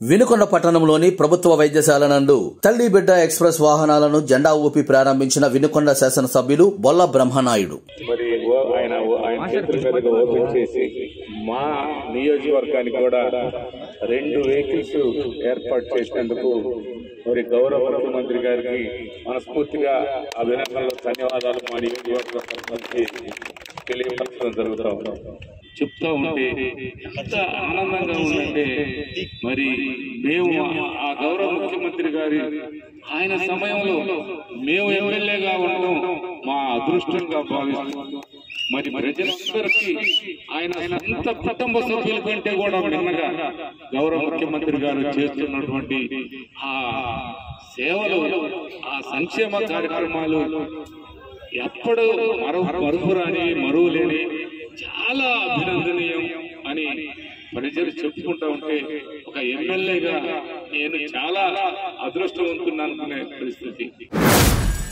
వినుకొండ పట్టణంలోని ప్రభుత్వ వైద్యశాల నందు తల్లి బిడ్డ ఎక్స్ప్రెస్ వాహనాలను జెండా ఊపి ప్రారంభించిన వినుకొండ శాసనసభ్యులు బొల్ల బ్రహ్మనాయుడు మరి ఓ- ఆయన ఓ- ఆయన చేతుల మీదుగా ఓపెన్ చేసి మా నియోజకవర్గానికి కూడా రెండు వెహికల్స్ ఏర్పాటు చేసినందుకు మరి గౌరవ ముఖ్యమంత్రి గారికి మనస్ఫూర్తిగా అభినందనలు ధన్యవాదాలు మా నియోజకవర్గం తరఫున తెలియపరచడం జరుగుతూ ఉంది చెప్తా ఉంటే ఎంత ఆనందంగా ఉందంటే మరి మేము ఆ గౌరవ ముఖ్యమంత్రి గారి ఆయన సమయంలో మేము ఎమ్మెల్యేగా ఉండడం మా అదృష్టంగా భావిస్తున్నాం మరి ప్రజలందరికీ ఆయన సొంత కుటుంబ సభ్యుల కంటే కూడా మిన్నగా గౌరవ ముఖ్యమంత్రి గారు చేస్తున్నటువంటి ఆ సేవలు ఆ సంక్షేమ కార్యక్రమాలు ఎప్పుడు మరో మరుపురాని మరువులేని చాలా అభినందనీయం అని ప్రజలు చెప్పుకుంటా ఉంటే ఒక ఎమ్మెల్యేగా నేను చాలా అదృష్టవంతున్నా అనుకునే పరిస్థితి